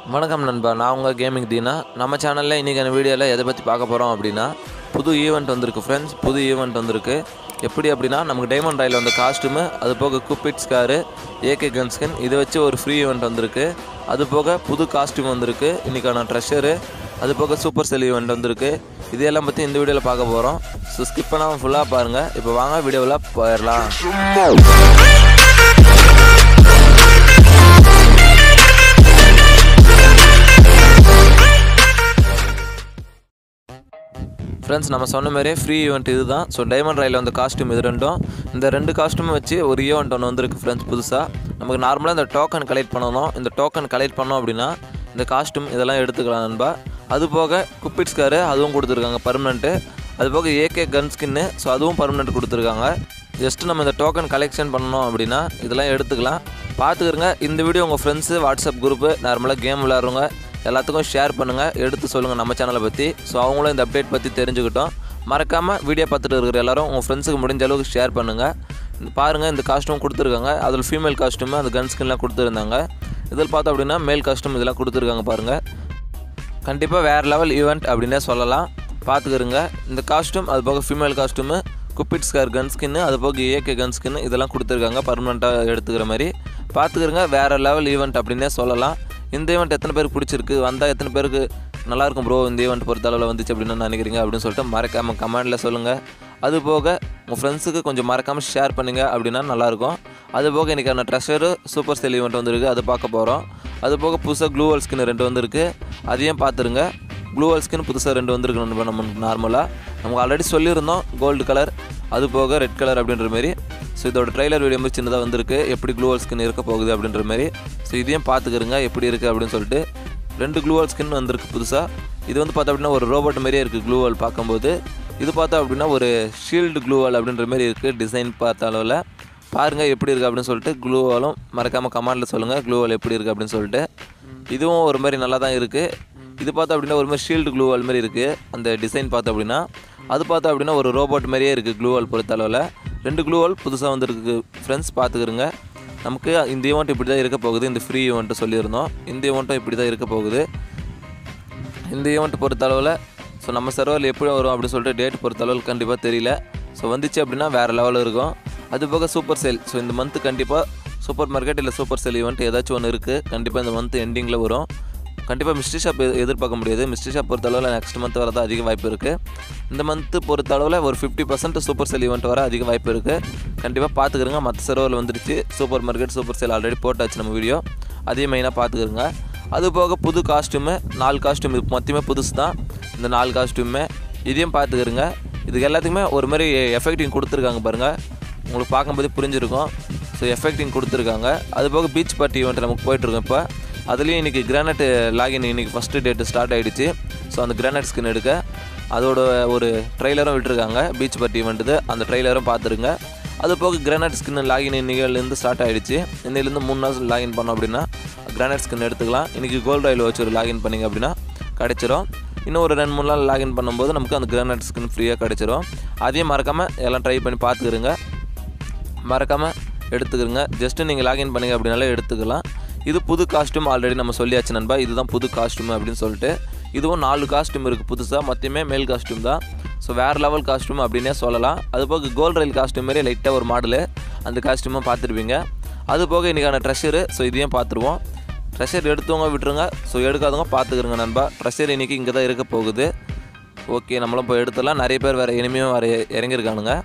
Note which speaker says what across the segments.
Speaker 1: வணக்கம் நண்பா நான் உங்கள் கேமிங் தீனா நம்ம சேனலில் இன்றைக்கான வீடியோவில் எதை பற்றி பார்க்க போகிறோம் அப்படின்னா புது ஈவெண்ட் வந்திருக்கு ஃப்ரெண்ட்ஸ் புது ஈவெண்ட் வந்திருக்கு எப்படி அப்படின்னா நமக்கு டைமண்ட் ராயில் வந்த காஸ்ட்யூமு அது போக Cupid scar AK gun skin இதை வச்சு ஒரு ஃப்ரீ ஈவெண்ட் வந்திருக்கு அது போக புது காஸ்ட்யூம் வந்திருக்கு இன்றைக்கான ட்ரெஷரு அது போக சூப்பர் செல் ஈவெண்ட் வந்திருக்கு இதையெல்லாம் பற்றி இந்த வீடியோவில் பார்க்க போகிறோம் ஸோ ஸ்கிப் பண்ணாமல் ஃபுல்லாக பாருங்கள் இப்போ வாங்க வீடியோவில் போயிடலாம் ஃப்ரெண்ட்ஸ் நம்ம சொன்ன மாதிரியே ஃப்ரீ ஈவெண்ட் இது தான் ஸோ டைமண்ட் ராயில் வந்த காஸ்ட்யூம் இது ரெண்டும் இந்த ரெண்டு காஸ்ட்யூமும் வச்சு ஒரு ஈவெண்ட் ஒன்று வந்திருக்கு ஃப்ரெண்ட்ஸ் புதுசாக நமக்கு நார்மலாக இந்த டோக்கன் கலெக்ட் பண்ணணும் இந்த டோக்கன் கலெக்ட் பண்ணோம் அப்படின்னா இந்த காஸ்ட்யூம் இதெல்லாம் எடுத்துக்கலாம் நண்பா அது போக குப்பிட்ஸ் காரு அதுவும் கொடுத்துருக்காங்க பர்மனெண்ட்டு அது போக ஏகே கன் ஸ்கின்னு ஸோ அதுவும் பர்மனெண்ட் கொடுத்துருக்காங்க ஜஸ்ட்டு நம்ம இந்த டோக்கன் கலெக்ஷன் பண்ணோம் அப்படின்னா இதெல்லாம் எடுத்துக்கலாம் பார்த்துக்கிறங்க இந்த வீடியோ உங்கள் ஃப்ரெண்ட்ஸு வாட்ஸ்அப் குரூப்பு நார்மலாக கேம் விளாட்றவங்க எல்லாத்துக்கும் ஷேர் பண்ணுங்கள் எடுத்து சொல்லுங்கள் நம்ம சேனலை பற்றி ஸோ அவங்களும் இந்த அப்டேட் பற்றி தெரிஞ்சுக்கிட்டோம் மறக்காமல் வீடியோ பார்த்துட்டு இருக்கிற எல்லாரும் உங்கள் ஃப்ரெண்ட்ஸுக்கு முடிஞ்ச அளவுக்கு ஷேர் பண்ணுங்கள் இந்த பாருங்கள் இந்த காஸ்ட்யூம் கொடுத்துருக்காங்க அதில் ஃபீமேல் காஸ்ட்யூமு அந்த கன் ஸ்கின்லாம் கொடுத்துருந்தாங்க இதில் பார்த்தோம் அப்படின்னா மேல் காஸ்ட்யூம் இதெல்லாம் கொடுத்துருக்காங்க பாருங்கள் கண்டிப்பாக வேறு லெவல் ஈவெண்ட் அப்படின்னே சொல்லலாம் பார்த்துக்கிறங்க இந்த காஸ்ட்யூம் அது போக female costume Cupid scar gun skin அது போக ஏகே கன் ஸ்கின்னு இதெல்லாம் கொடுத்துருக்காங்க பர்மனெண்ட்டாக எடுத்துக்கிற மாதிரி பார்த்துக்கிறங்க வேறு லெவல் ஈவெண்ட் அப்படின்னே சொல்லலாம் இந்த ஈவெண்ட் எத்தனை பேருக்கு பிடிச்சிருக்கு வந்தால் எத்தனை பேருக்கு நல்லாயிருக்கும் ப்ரோ இந்த ஈவெண்ட் பொறுத்த அளவில் வந்துச்சு அப்படின்னு நினைக்கிறீங்க அப்படின்னு சொல்லிட்டு மறக்காமல் கமெண்டில் சொல்லுங்கள் அது போக உங்கள் ஃப்ரெண்ட்ஸுக்கு கொஞ்சம் மறக்காமல் ஷேர் பண்ணுங்க அப்படின்னா நல்லாயிருக்கும் அது போக இன்றைக்கான ட்ரெஷரு சூப்பர் செல் ஈவெண்ட் வந்திருக்கு அது பார்க்க போகிறோம் அது போக புதுசாக க்ளூவல் ஸ்கின் ரெண்டு வந்திருக்கு அதையும் பார்த்துருங்க க்ளூவல் ஸ்கின் புதுசாக ரெண்டு வந்திருக்கு நம்ம நமக்கு நார்மலாக நமக்கு ஆல்ரெடி சொல்லியிருந்தோம் கோல்டு கலர் அது போக ரெட் கலர் அப்படின்ற மாதிரி ஸோ இதோட ட்ரைலர் வீடியோ மாதிரி சின்னதாக வந்திருக்கு எப்படி க்ளூவல் ஸ்கின் இருக்க போகுது அப்படின்ற மாதிரி ஸோ இதையும் பார்த்துக்கிறங்க எப்படி இருக்குது அப்படின்னு சொல்லிட்டு ரெண்டு க்ளூவல் ஸ்கின் வந்திருக்கு புதுசாக இது வந்து பார்த்தா அப்படின்னா ஒரு ரோபோட் மாதிரியே இருக்குது க்ளூவல் பார்க்கும்போது இது பார்த்தா அப்படின்னா ஒரு ஷீல்டு க்ளூவல் அப்படின்ற மாதிரி இருக்குது டிசைன் பார்த்த அளவில் பாருங்கள் எப்படி இருக்குது அப்படின்னு சொல்லிட்டு க்ளூவாலும் மறக்காமல் கமெண்டில் சொல்லுங்கள் க்ளூவால் எப்படி இருக்குது அப்படின்னு சொல்லிட்டு இதுவும் ஒரு மாதிரி நல்லா தான் இருக்குது இது பார்த்தா அப்படின்னா ஒரு மாதிரி ஷீல்டு க்ளூவால் மாதிரி இருக்குது அந்த டிசைன் பார்த்தோம் அப்படின்னா அது பார்த்தா அப்படின்னா ஒரு ரோபோட் மாதிரியே இருக்குது க்ளூவால் பொறுத்த அளவில் ரெண்டு க்ளூவால் புதுசாக வந்திருக்கு ஃப்ரெண்ட்ஸ் பார்த்துக்கிறங்க நமக்கு இந்த ஈவெண்ட் இப்படி தான் இருக்க போகுது இந்த ஃப்ரீ ஈவெண்ட்டு சொல்லியிருந்தோம் இந்த ஈவெண்ட்டும் இப்படி தான் இருக்க போகுது இந்த ஈவெண்ட் பொறுத்த அளவில் ஸோ நம்ம சர்வரில் எப்படி வரும் அப்படின்னு சொல்லிட்டு டேட் பொறுத்த அளவில் கண்டிப்பாக தெரியல ஸோ வந்துச்சு அப்படின்னா வேறு லெவலில் இருக்கும் அது போக சூப்பர் சேல் ஸோ இந்த மந்த்து கண்டிப்பாக சூப்பர் மார்க்கெட் இல்லை சூப்பர் சேல் ஈவெண்ட் ஏதாச்சும் ஒன்று இருக்குது கண்டிப்பாக இந்த மந்த் எண்டிங்கில் வரும் கண்டிப்பாக மிஸ்ட்ரி ஷாப் எ- எதிர்பார்க்க முடியாது மிஸ்ட்ரி ஷாப் பொறுத்த அளவில் நெக்ஸ்ட் மந்த் வரது அதிக வாய்ப்பு இருக்குது இந்த மந்த்து பொறுத்த அளவில் ஒரு fifty percent super sale event வர அதிக வாய்ப்பு இருக்குது கண்டிப்பாக பார்த்துக்கிறங்க மற்ற சர்வரில் வந்துருச்சு super market super sale already போட்டாச்சு நம்ம வீடியோ அதையும் மெயினாக பார்த்துக்கிறங்க அது போக புது காஸ்ட்யூமு நாலு காஸ்ட்யூம் இது மொத்தமே புதுசு தான் இந்த நாலு காஸ்ட்யூமே இதையும் பார்த்துக்கிறங்க இதுக்கு எல்லாத்துக்குமே ஒரு மாதிரி எஃபெக்டிங் கொடுத்துருக்காங்க பாருங்கள் உங்களுக்கு பார்க்கும்போது புரிஞ்சிருக்கும் ஸோ எஃபெக்டிங் கொடுத்துருக்காங்க அது போக பீச் பார்ட்டி ஈவெண்ட் நமக்கு போயிட்டுருக்கோம் இப்போ அதுலேயும் இன்றைக்கி கிரானைட் லாகின் இன்றைக்கி ஃபஸ்ட்டு டேட்டு ஸ்டார்ட் ஆகிடுச்சு ஸோ அந்த கிரானைட் ஸ்கின் எடுக்க அதோட ஒரு ட்ரெய்லரும் விட்டுருக்காங்க பீச் பார்ட்டி ஈவெண்ட்டு அந்த ட்ரெய்லரும் பார்த்துருங்க அது போக கிரானைட் ஸ்கின் லாகின் இன்னையிலேருந்து ஸ்டார்ட் ஆகிடுச்சு இன்னையிலேருந்து மூணு நாள் லாகின் பண்ணோம் அப்படின்னா கிரானைட் ஸ்கின் எடுத்துக்கலாம் இன்றைக்கி கோல்டு ஆயில் வச்சு ஒரு லாகின் பண்ணிங்க அப்படின்னா கிடச்சிரும் இன்னும் ஒரு ரெண்டு மூணு நாள் லாகின் பண்ணும்போது நமக்கு அந்த கிரானைட் ஸ்கின் ஃப்ரீயாக கிடச்சிரும் அதையும் மறக்காமல் எல்லாம் ட்ரை பண்ணி பார்த்துக்கிறங்க மறக்காமல் எடுத்துக்கிறங்க ஜஸ்ட்டு நீங்கள் லாகின் பண்ணீங்க அப்படின்னாலே எடுத்துக்கலாம் இது புது காஸ்ட்யூம் ஆல்ரெடி நம்ம சொல்லியாச்சு நண்பா இதுதான் புது காஸ்ட்யூம் அப்படின்னு சொல்லிட்டு இதுவும் நாலு காஸ்ட்யூம் இருக்குது புதுசாக மொத்தமே மேல் காஸ்ட்யூம் தான் ஸோ வேறு லெவல் காஸ்ட்யூம் அப்படின்னே சொல்லலாம் அது போக கோல்ட் ரயில் காஸ்ட்யூம் மாதிரி லைட்டாக ஒரு மாடலு அந்த காஸ்ட்யூமும் பார்த்துருப்பீங்க அது போக இன்றைக்கான ட்ரெஷரு ஸோ இதையும் பார்த்துருவோம் ட்ரெஷர் எடுத்தவங்க விட்டுருங்க ஸோ எடுக்காதவங்க பார்த்துக்கிறங்க நண்பா ட்ரெஷர் இன்றைக்கி இங்கே தான் இருக்க போகுது ஓகே நம்மளும் போய் எடுத்துடலாம் நிறைய பேர் வேறு இனிமேயும் வேறு இறங்கியிருக்கானுங்க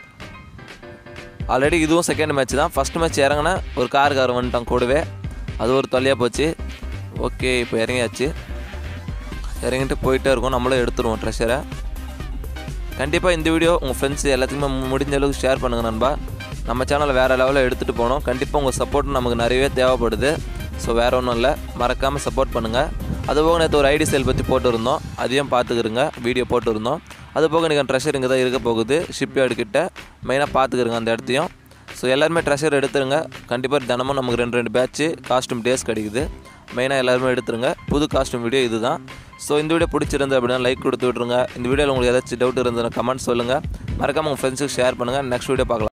Speaker 1: ஆல்ரெடி இதுவும் செகண்ட் மேட்ச் தான் ஃபஸ்ட் மேட்ச் இறங்கினா ஒரு காருக்காரன் வந்துட்டான் கூடவே அது ஒரு தொல்லையாக போச்சு ஓகே இப்போ இறங்கியாச்சு இறங்கிட்டு போயிட்டே இருக்கோம் நம்மளும் எடுத்துருவோம் ட்ரெஷரை கண்டிப்பாக இந்த வீடியோ உங்கள் ஃப்ரெண்ட்ஸ் எல்லாத்துக்குமே மு- முடிஞ்ச அளவுக்கு ஷேர் பண்ணுங்கள் நண்பா நம்ம சேனலை வேறு லெவலில் எடுத்துகிட்டு போனோம் கண்டிப்பாக உங்கள் சப்போர்ட் நமக்கு நிறையவே தேவைப்படுது ஸோ வேறு ஒன்றும் இல்லை மறக்காமல் சப்போர்ட் பண்ணுங்கள் அதுபோக நேற்று ஒரு ஐடி சேல் பற்றி போட்டுருந்தோம் அதையும் பார்த்துக்கிறங்க வீடியோ போட்டுருந்தோம் அதுபோக எனக்கு ட்ரெஷர் இங்கே தான் இருக்க போகுது ஷிப்யார்டு கிட்ட மெயினாக பார்த்துக்கிறங்க அந்த இடத்தையும் ஸோ எல்லாருமே ட்ரெஷர் எடுத்துருங்க கண்டிப்பாக தினமும் நமக்கு ரெண்டு ரெண்டு பேட்ச்சு காஸ்ட்யூம் டேஸ் கிடைக்குது மெயினாக எல்லாருமே எடுத்துருங்க புது காஸ்ட்யூம் வீடியோ இதுதான் ஸோ இந்த வீடியோ பிடிச்சிருந்து அப்படின்னா லைக் கொடுத்து விட்ருங்க இந்த வீடியோவில் உங்களுக்கு ஏதாச்சும் டவுட் இருந்ததுன்னா கமெண்ட் சொல்லுங்கள் மறக்காமல் உங்கள் ஃப்ரெண்ட்ஸுக்கு ஷேர் பண்ணுங்கள் நெக்ஸ்ட் வீடியோ பார்க்கலாம்